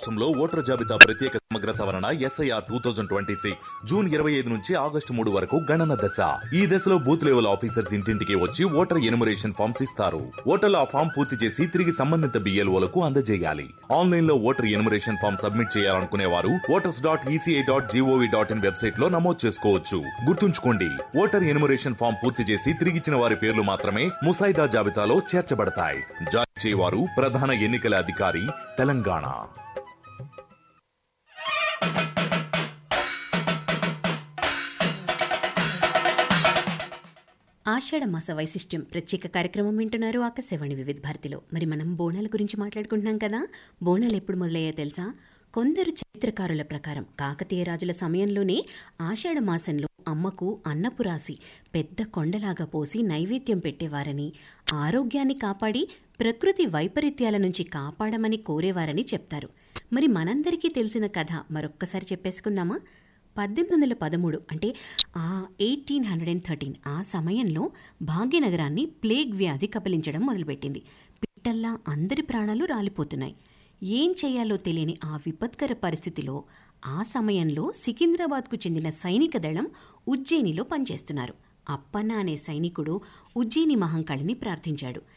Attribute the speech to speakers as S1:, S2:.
S1: రాష్ట్రంలో ఓటర్ జాబితా ప్రత్యేక సమగ్ర సవరణ SIR two thousand twenty six June ఇరవై ఐదు నుంచి ఆగస్టు మూడు వరకు గణన దశ ఈ దశలో బూత్ లెవెల్ ఆఫీసర్స్ ఇంటింటికి వచ్చి ఓటర్ ఎనుమరేషన్ ఫామ్స్ ఇస్తారు ఓటర్లు ఆ ఫామ్ పూర్తి చేసి తిరిగి సంబంధిత బిఎల్ఓలకు అందజేయాలి ఆన్లైన్ లో ఓటర్ ఎనుమరేషన్ ఫామ్ సబ్మిట్ చేయాలనుకునే వారు voters dot ECI dot gov dot in website లో నమోదు చేసుకోవచ్చు గుర్తుంచుకోండి ఓటర్ ఎనుమరేషన్ ఫామ్ పూర్తి చేసి తిరిగిచ్చిన వారి పేర్లు మాత్రమే ముసాయిదా జాబితాలో చేర్చబడతాయి జారీ చేయవారు ప్రధాన ఎన్నికల అధికారి తెలంగాణ
S2: ఆషాఢ మాస వైశిష్ట్యం ప్రత్యేక కార్యక్రమం వింటున్నారు ఆకాశవాణి వివిధ భారతిలో మరి మనం బోనాల గురించి మాట్లాడుకుంటున్నాం కదా బోనాలు ఎప్పుడు మొదలయ్యా తెలుసా కొందరు చరిత్రకారుల ప్రకారం కాకతీయ రాజుల సమయంలోనే ఆషాఢ మాసంలో అమ్మకు అన్నపు రాసి పెద్ద కొండలాగా పోసి నైవేద్యం పెట్టేవారని ఆరోగ్యాన్ని కాపాడి ప్రకృతి వైపరీత్యాల నుంచి కాపాడమని కోరేవారని చెప్తారు మరి మనందరికీ తెలిసిన కథ మరొక్కసారి చెప్పేసుకుందామా పద్దెనిమిది వందల పదమూడు అంటే ఆ ఎయిటీన్ హండ్రెడ్ అండ్ థర్టీన్ ఆ సమయంలో భాగ్యనగరాన్ని ప్లేగ్ వ్యాధి కబలించడం మొదలుపెట్టింది పిట్టల్లా అందరి ప్రాణాలు రాలిపోతున్నాయి ఏం చేయాలో తెలియని ఆ విపత్కర పరిస్థితిలో ఆ సమయంలో సికింద్రాబాద్కు చెందిన సైనిక దళం ఉజ్జయినిలో పనిచేస్తున్నారు అప్పన్న అనే సైనికుడు ఉజ్జయిని మహంకాళిని ప్రార్థించాడు